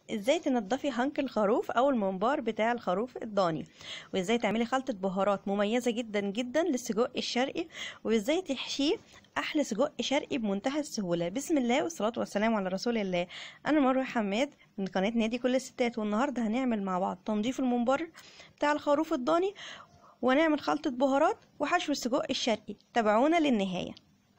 ازاي تنضفي هنك الخروف او الممبار بتاع الخروف الضاني وازاي تعملي خلطة بهارات مميزة جدا جدا للسجق الشرقي وازاي تحشيه احلى سجق شرقي بمنتهى السهولة بسم الله والصلاة والسلام على رسول الله انا مروه حماد من قناة نادي كل الستات والنهاردة هنعمل مع بعض تنظيف الممبار بتاع الخروف الضاني ونعمل خلطة بهارات وحشو السجق الشرقي تابعونا للنهاية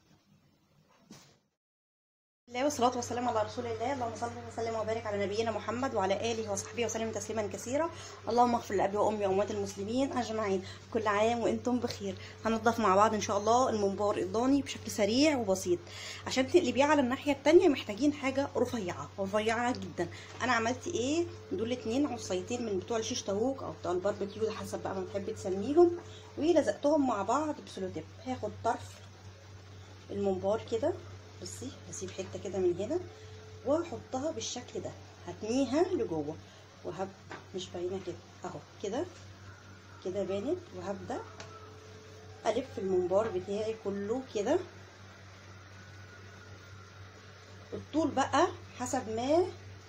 الله والصلاة والسلام على رسول الله اللهم صل وسلم وبارك على نبينا محمد وعلى آله وصحبه وسلم تسليما كثيرا اللهم اغفر لأبي وأمي وأموات المسلمين أجمعين كل عام وأنتم بخير هنضف مع بعض إن شاء الله الممبار الضاني بشكل سريع وبسيط عشان تقلبيه على الناحية التانية محتاجين حاجة رفيعة رفيعة جدا أنا عملت إيه دول اتنين عصايتين من بتوع الشيش طاووق أو بتوع الباربيكيو حسب بقى ما تحبي تسميهم ولزقتهم مع بعض بسلوتيب هاخد طرف الممبار كده بصي هسيب حته كده من هنا واحطها بالشكل ده هتنيها لجوه وهب مش باينه كده اهو كده كده بانت وهبدا الف الممبار بتاعي كله كده الطول بقى حسب ما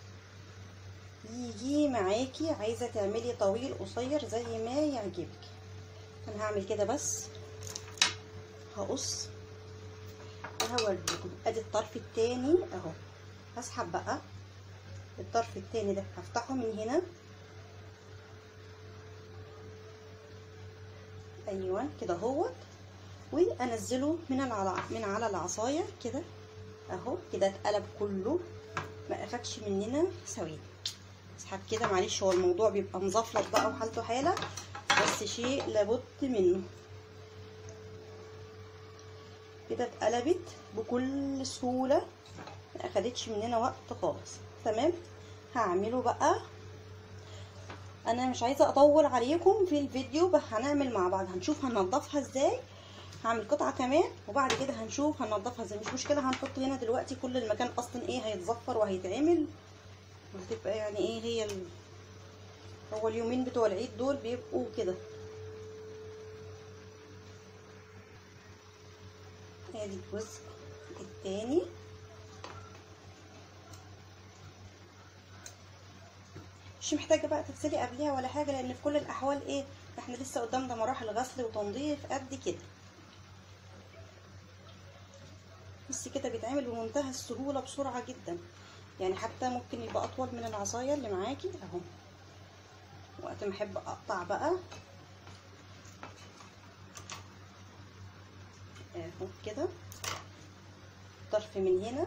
يجي معاكي عايزه تعملي طويل قصير زي ما يعجبك انا هعمل كده بس هقص وهوريكم ادي الطرف التاني اهو هسحب بقى الطرف التاني ده هفتحه من هنا ايوه كده اهوت وانزله من العلى من على العصايه كده اهو كده اتقلب كله ما اخدش مننا ثواني اسحب كده معلش هو الموضوع بيبقى مزفلط بقى وحالته حاله بس شيء لابد منه كده اتقلبت بكل سهوله ما اخدتش مننا وقت خالص تمام هعمله بقى انا مش عايزه اطول عليكم في الفيديو بس هنعمل مع بعض هنشوف هننضفها ازاي هعمل قطعه كمان وبعد كده هنشوف هننضفها ازاي مش مشكله هنحط هنا دلوقتي كل المكان اصلا ايه هيتزفر وهيتعمل وهتبقى يعني ايه هي ال... هو اليومين بتوع العيد دول بيبقوا كده ادي الجزء التاني مش محتاجه بقى تغسلي قبلها ولا حاجه لان في كل الاحوال ايه احنا لسه قدامنا مراحل غسل وتنظيف قد كده بس كده بيتعمل بمنتهى السهوله بسرعه جدا يعني حتى ممكن يبقى اطول من العصايه اللي معاكي اهو وقت ما احب اقطع بقى اهو كده طرف من هنا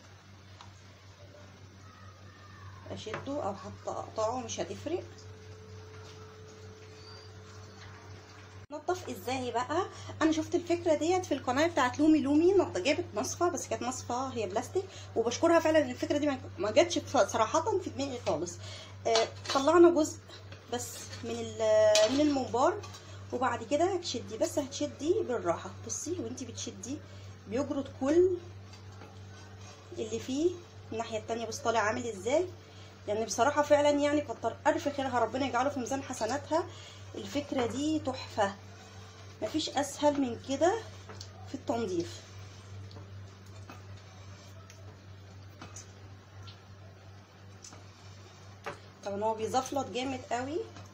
اشده او حتى اقطعه مش هتفرق نضف ازاي بقى انا شفت الفكره ديت في القناه بتاعت لومي لومي جابت مصفى بس كانت مصفى هي بلاستيك وبشكرها فعلا ان الفكره دي ما جاتش صراحه في دماغي خالص آه طلعنا جزء بس من من الممبار وبعد كده هتشدي بس هتشدي بالراحه بصي وانتي بتشدي بيجرد كل اللي فيه الناحيه التانية بص طالع عامل ازاي يعني بصراحه فعلا يعني كتر الف خيرها ربنا يجعله في ميزان حسناتها الفكره دي تحفه مفيش اسهل من كده في التنظيف طبعا هو بيزفلط جامد قوي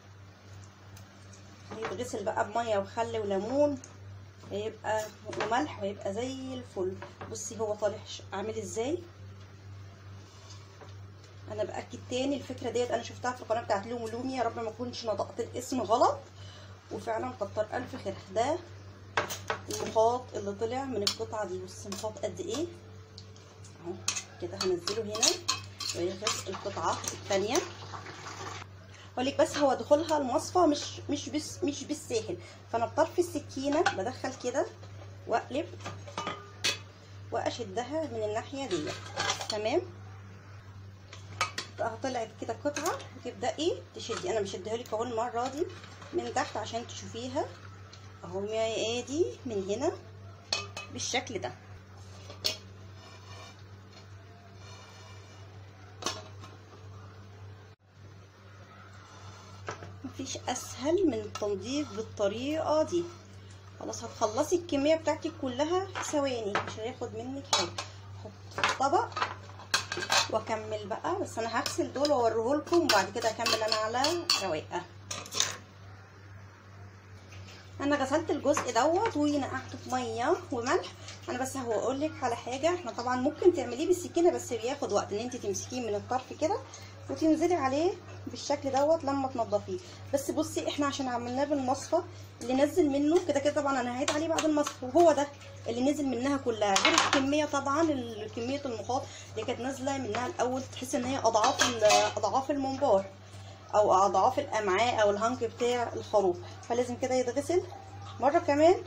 يتغسل بقى بميه وخل وليمون هيبقى وملح وهيبقى زي الفل بصي هو طالع عامل ازاي انا باكد تاني الفكره ديت انا شفتها في القناه بتاعت لومي لومي يا رب ما اكونش نطقت الاسم غلط وفعلا كتر الف خير ده المخاط اللي طلع من القطعه دي بصي مخاط قد ايه اهو كده هنزله هنا ويخلص القطعه الثانيه اقولك بس هو دخولها المصفى مش مش بس مش بالساهل فانا بطرف السكينه بدخل كده واقلب واشدها من الناحيه دي تمام طلعت كده قطعه وتبداي تشدي انا بشدها لك اهو المره دي من تحت عشان تشوفيها اهو يا ادي من هنا بالشكل ده مفيش اسهل من التنظيف بالطريقه دي خلاص هتخلصي الكميه بتاعتك كلها في ثواني مش هياخد منك حاجه حط في الطبق واكمل بقى بس انا هغسل دول واوريهولكم وبعد كده اكمل انا على رواقه انا غسلت الجزء دوت ونقعته في ميه وملح انا بس هو اقول لك على حاجه احنا طبعا ممكن تعمليه بالسكينه بس بياخد وقت ان انت تمسكيه من الطرف كده وتنزلي عليه بالشكل دوت لما تنضفيه بس بصي احنا عشان عملناه بالمصفى اللي نزل منه كده كده طبعا انا هعيد عليه بعد المصفى وهو ده اللي نزل منها كلها غير الكميه طبعا كميه المخاط اللي كانت نازله منها الاول تحس ان هي اضعاف اضعاف المنبار او اضعاف الامعاء او الهنك بتاع الخروف فلازم كده يتغسل مره كمان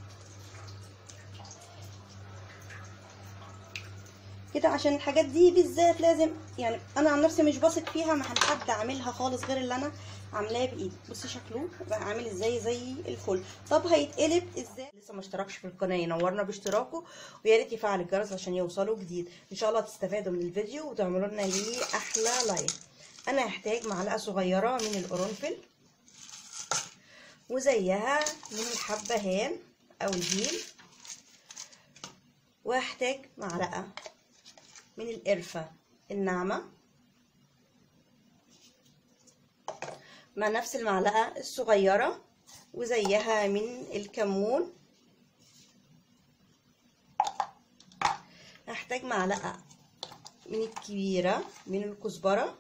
كده عشان الحاجات دي بالذات لازم يعني انا عن نفسي مش بثق فيها مع حد عاملها خالص غير اللي انا عاملاه بايدي بصي شكله بقى عامل ازاي زي الفل طب هيتقلب ازاي لسه ما اشتركش في القناه ينورنا باشتراكه ويا ريت يفعل الجرس عشان يوصلوا جديد ان شاء الله تستفادوا من الفيديو وتعملوا لنا ليه احلى لايك انا هحتاج معلقه صغيره من القرنفل وزيها من الحبهان او الهيل وهحتاج معلقه من القرفه الناعمه مع نفس المعلقه الصغيره وزيها من الكمون هحتاج معلقه من الكبيره من الكزبره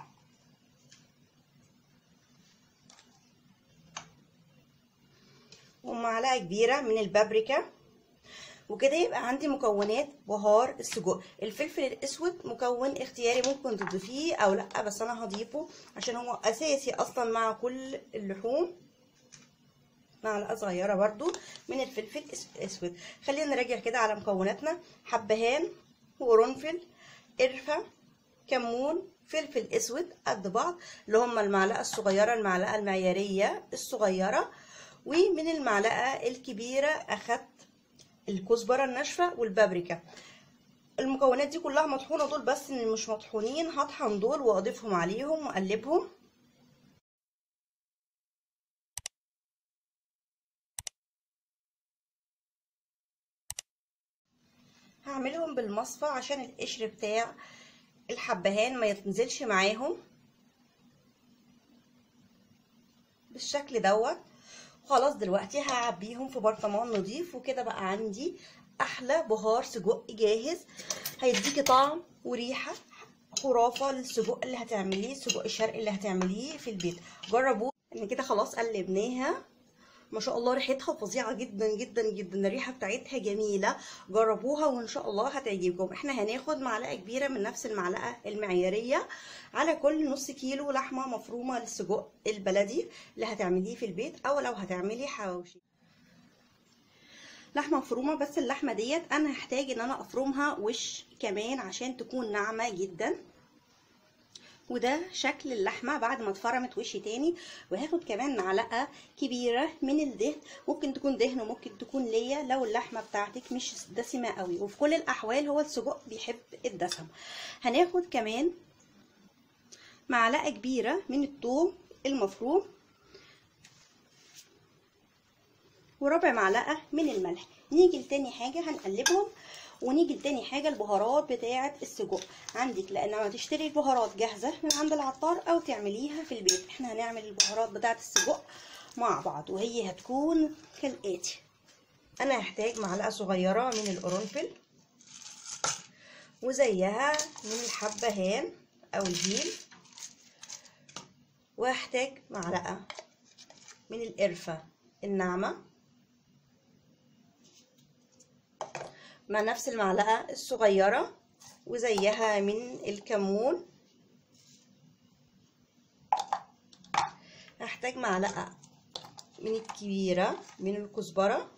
ومعلقه كبيره من البابريكا وكده يبقى عندي مكونات بهار السجق الفلفل الاسود مكون اختياري ممكن تضيفيه او لا بس انا هضيفه عشان هو اساسي اصلا مع كل اللحوم معلقه صغيره برضو من الفلفل الاسود خلينا نراجع كده على مكوناتنا حبهان وقرنفل قرفه كمون فلفل اسود قد بعض اللي هم المعلقه الصغيره المعلقه المعياريه الصغيره ومن المعلقه الكبيره اخدت الكزبره الناشفه والبابريكا المكونات دي كلها مطحونه دول بس اللي مش مطحونين هطحن دول واضيفهم عليهم واقلبهم هعملهم بالمصفى عشان القشر بتاع الحبهان ما يتنزلش معاهم بالشكل دوت خلاص دلوقتي هعبيهم في برطمان نضيف وكده بقى عندي احلى بهار سجق جاهز هيديكي طعم وريحه خرافه للسجق اللي هتعمليه السجق الشرقي اللي هتعمليه في البيت جربوه ان كده خلاص قلبناها ما شاء الله ريحتها فظيعه جدا جدا جدا الريحه بتاعتها جميله جربوها وان شاء الله هتعجبكم احنا هناخد معلقه كبيره من نفس المعلقه المعياريه على كل نص كيلو لحمه مفرومه للسجق البلدي اللي هتعمليه في البيت او لو هتعملي حواوشي لحمه مفرومه بس اللحمه ديت انا هحتاج ان انا افرمها وش كمان عشان تكون ناعمه جدا وده شكل اللحمه بعد ما اتفرمت وش تاني وهاخد كمان معلقه كبيره من الدهن ممكن تكون دهن وممكن تكون ليا لو اللحمه بتاعتك مش دسمه قوي وفي كل الاحوال هو السجق بيحب الدسم هناخد كمان معلقه كبيره من الثوم المفروم وربع معلقه من الملح نيجي لتاني حاجه هنقلبهم ونيجي لتاني حاجه البهارات بتاعه السجق عندك لان ما تشتري البهارات جاهزه من عند العطار او تعمليها في البيت احنا هنعمل البهارات بتاعه السجق مع بعض وهي هتكون كالاتي انا هحتاج معلقه صغيره من القرنفل وزيها من الحبهان او الهيل وهحتاج معلقه من القرفه الناعمه مع نفس المعلقة الصغيرة وزيها من الكمون هحتاج معلقة من الكبيرة من الكزبرة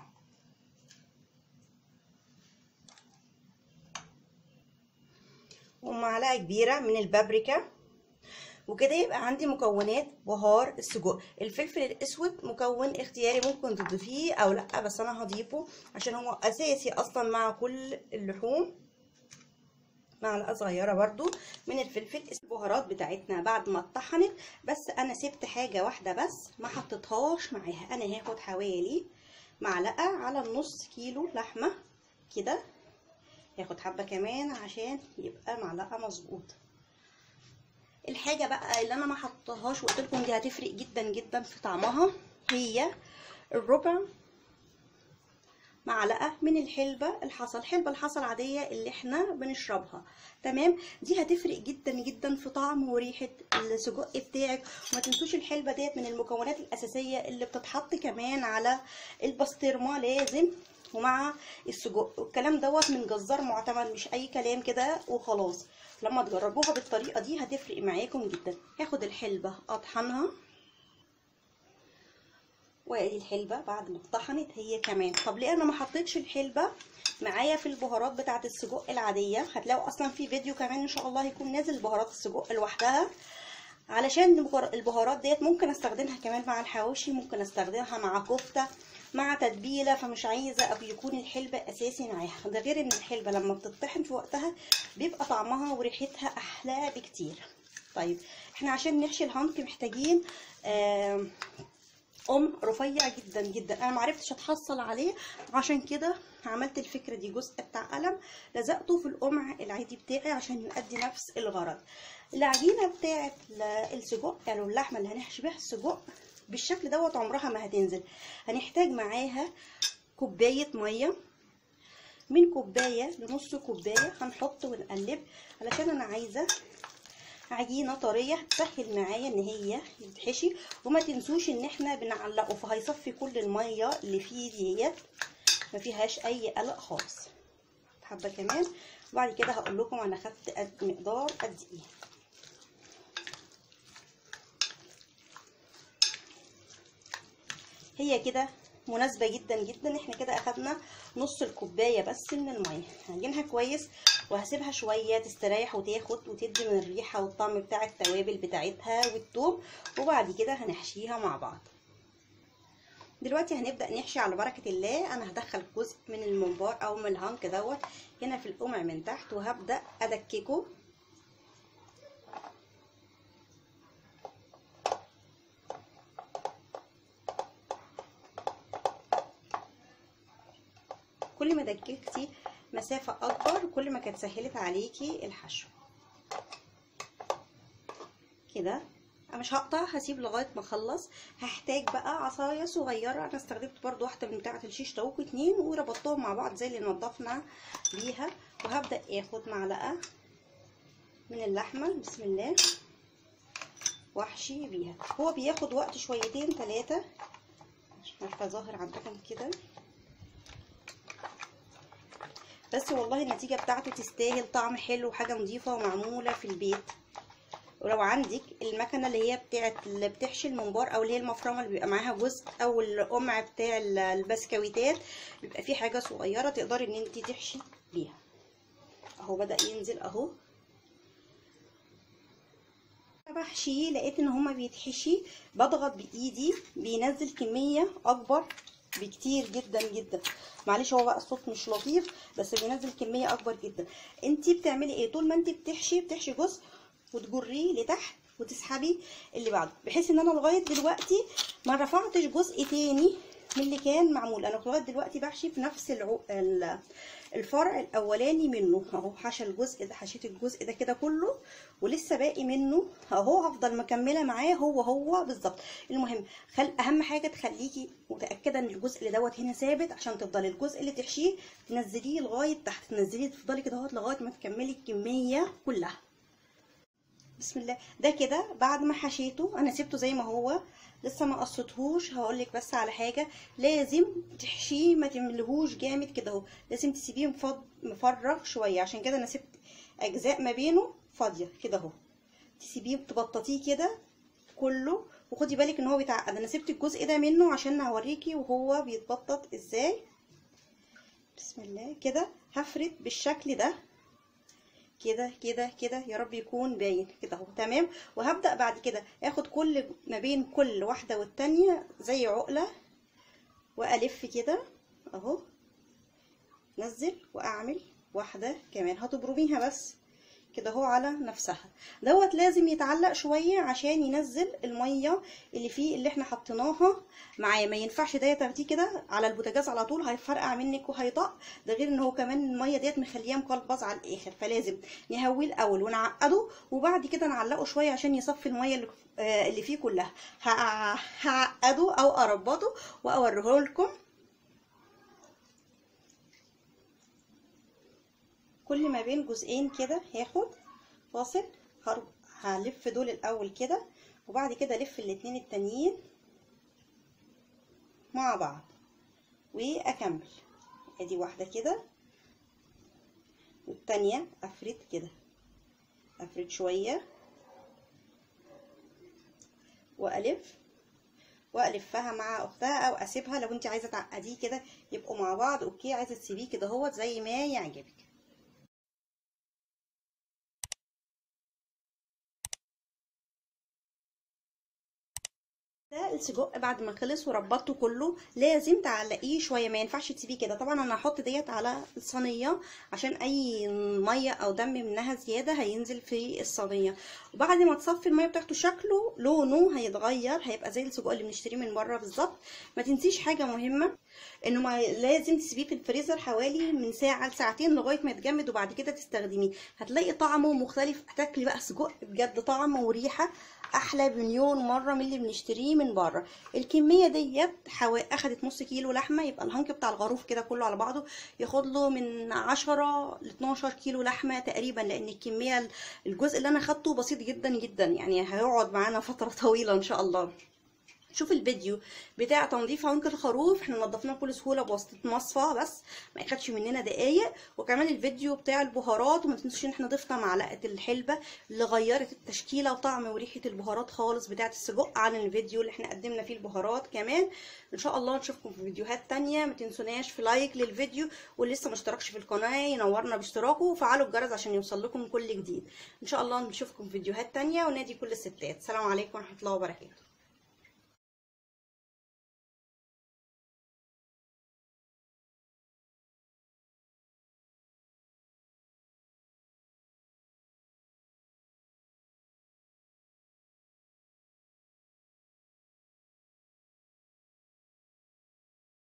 ومعلقة كبيرة من البابريكا وكده يبقى عندي مكونات بهار السجق الفلفل الاسود مكون اختياري ممكن تضيفيه او لا بس انا هضيفه عشان هو اساسي اصلا مع كل اللحوم معلقه صغيره برضو من الفلفل البهارات بتاعتنا بعد ما اتطحنت بس انا سبت حاجه واحده بس ما حطيتهاش معاها انا هاخد حوالي معلقه على النص كيلو لحمه كده هاخد حبه كمان عشان يبقى معلقه مظبوط الحاجه بقى اللي انا ما حطهاش وقلت لكم دي هتفرق جدا جدا في طعمها هي الربع معلقه من الحلبه الحصى الحلبه الحصى العاديه اللي احنا بنشربها تمام دي هتفرق جدا جدا في طعم وريحه السجق بتاعك وما تنسوش الحلبه ديت من المكونات الاساسيه اللي بتتحط كمان على البسطرمه لازم ومع السجق والكلام دوت من جزار معتمد مش اي كلام كده وخلاص لما تجربوها بالطريقه دي هتفرق معاكم جدا هاخد الحلبه اطحنها وادي الحلبه بعد ما اتطحنت هي كمان طب ليه انا ما حطيتش الحلبه معايا في البهارات بتاعه السجق العاديه هتلاقوا اصلا في فيديو كمان ان شاء الله هيكون نازل بهارات السجق لوحدها علشان البهارات ديت ممكن استخدمها كمان مع الحواوشي ممكن استخدمها مع كفته مع تتبيله فمش عايزه او يكون الحلبه اساسي معاها ده غير ان الحلبه لما بتطحن في وقتها بيبقى طعمها وريحتها احلى بكتير طيب احنا عشان نحشي الهانك محتاجين آه ام رفيع جدا جدا انا معرفتش اتحصل عليه عشان كده عملت الفكره دي جزء بتاع قلم لزقته في القمع العادي بتاعي عشان يؤدي نفس الغرض العجينه بتاعه السجق يعني اللحمه اللي هنحشي بيها السجق بالشكل دوت عمرها ما هتنزل هنحتاج معاها كوبايه ميه من كوبايه لنص كوبايه هنحط ونقلب علشان انا عايزه عجينه طريه تسهل معايا ان هي تتحشي وما تنسوش ان احنا بنعلقه فهيصفي كل الميه اللي فيه ديت ما فيهاش اي قلق خالص حبه كمان وبعد كده هقول لكم انا خدت قد مقدار قد ايه هي كده مناسبه جدا جدا احنا كده اخدنا نص الكوبايه بس من الميه هعجنها كويس وهسيبها شويه تستريح وتاخد وتدي من الريحه والطعم بتاع التوابل بتاعتها والثوم وبعد كده هنحشيها مع بعض دلوقتي هنبدا نحشي على بركه الله انا هدخل جزء من الممبار او من الهانك دوت هنا في القمع من تحت وهبدا ادككه كل ما دككتي مسافة أكبر كل ما كانت سهلت عليكي الحشو كده أنا مش هقطع هسيب لغاية ما اخلص هحتاج بقى عصاية صغيرة أنا استخدمت برضو واحدة من بتاعة الشيش طاووق اتنين وربطتهم مع بعض زي اللي نضفنا بيها وهبدأ اخد معلقة من اللحمة بسم الله واحشي بيها هو بياخد وقت شويتين تلاتة مش عارفة ظاهر عندكم كده بس والله النتيجه بتاعته تستاهل طعم حلو وحاجه نظيفه ومعموله في البيت ولو عندك المكنه اللي هي بتاعت اللي بتحشي الممبار او اللي هي المفرمه اللي بيبقى معاها جزء او القمع بتاع البسكويتات بيبقى فيه حاجه صغيره تقدري ان انت تحشي بيها اهو بدا ينزل اهو بحشيه لقيت ان هما بيتحشي بضغط بايدي بينزل كميه اكبر بكتير جدا جدا معلش هو بقى الصوت مش لطيف بس بينزل كميه اكبر جدا انت بتعملي ايه طول ما انت بتحشي بتحشي جزء وتجريه لتحت وتسحبي اللي بعده بحيث ان انا لغايه دلوقتي ما رفعتش جزء تاني من اللي كان معمول انا لغايه دلوقتي بحشي في نفس العو... الفرع الاولاني منه اهو حشى الجزء ده حشيت الجزء ده كده كله ولسه باقي منه اهو هفضل مكمله معاه هو هو بالظبط المهم خل... اهم حاجه تخليكي متاكده ان الجزء اللي دوت هنا ثابت عشان تفضلي الجزء اللي تحشيه تنزليه لغايه تحت تنزليه تفضلي كده اهوت لغايه ما تكملي الكميه كلها بسم الله ده كده بعد ما حشيته انا سبته زي ما هو لسه ما قصيتهوش هقولك بس على حاجه لازم تحشيه ما تملهوش جامد كده اهو لازم تسيبيه مفض... مفرغ شويه عشان كده انا سبت اجزاء ما بينه فاضيه كده اهو تسيبيه تبططيه كده كله وخدي بالك ان هو بيتعقد انا سبت الجزء ده منه عشان هوريكي وهو بيتبطط ازاي بسم الله كده هفرد بالشكل ده كده كده كده يا رب يكون باين كده اهو تمام وهبدا بعد كده اخد كل ما بين كل واحده والتانيه زي عقله والف كده اهو نزل واعمل واحده كمان هتبرميها بس كده هو على نفسها دوت لازم يتعلق شويه عشان ينزل الميه اللي فيه اللي احنا حطيناها معاه ما ينفعش ده تاخديه كده على البوتاجاز على طول هيفرقع منك وهيطق ده غير ان هو كمان الميه ديت مخلياه مقلبظ على الاخر فلازم نهويه الاول ونعقده وبعد كده نعلقه شويه عشان يصفي الميه اللي آه اللي فيه كلها هعقده او اربطه واوريه لكم كل ما بين جزئين كده هاخد فاصل هلف دول الاول كده وبعد كده الف الاتنين التانيين مع بعض واكمل ادي واحده كده والتانية افرد كده افرد شويه والف والفها مع اختها او اسيبها لو انت عايزه تعقديه كده يبقوا مع بعض اوكي عايزه تسيبيه كده هو زي ما يعجبك ده السجق بعد ما خلص وربطته كله لازم تعلقيه شويه ما ينفعش تسيبيه كده طبعا انا هحط ديت على الصينيه عشان اي ميه او دم منها زياده هينزل في الصينيه وبعد ما تصفي الميه بتاعته شكله لونه هيتغير هيبقى زي السجق اللي بنشتريه من بره بالظبط ما تنسيش حاجه مهمه انه ما لازم تسيبيه في الفريزر حوالي من ساعه لساعتين لغايه ما يتجمد وبعد كده تستخدميه هتلاقي طعمه مختلف هتاكلي بقى سجق بجد طعم وريحه احلى بمليون مره من اللي بنشتريه من بره الكميه ديت حوالي اخدت نص كيلو لحمه يبقى الهنك بتاع الغروف كده كله على بعضه ياخد له من 10 ل 12 كيلو لحمه تقريبا لان الكميه الجزء اللي انا خدته بسيط جدا جدا يعني هيقعد معانا فتره طويله ان شاء الله شوف الفيديو بتاع تنظيف عنق الخروف احنا نضفناه بكل سهوله بواسطه مصفى بس ما ياخدش مننا دقايق وكمان الفيديو بتاع البهارات وما تنسوش ان احنا ضفنا معلقه الحلبه اللي غيرت التشكيله وطعم وريحه البهارات خالص بتاعه السجق عن الفيديو اللي احنا قدمنا فيه البهارات كمان ان شاء الله نشوفكم في فيديوهات تانية ما تنسوناش في لايك للفيديو واللي لسه ما اشتركش في القناه ينورنا باشتراكه وفعلوا الجرس عشان يوصل لكم كل جديد ان شاء الله نشوفكم في فيديوهات تانية ونادي كل الستات سلام عليكم ورحمه الله وبركاته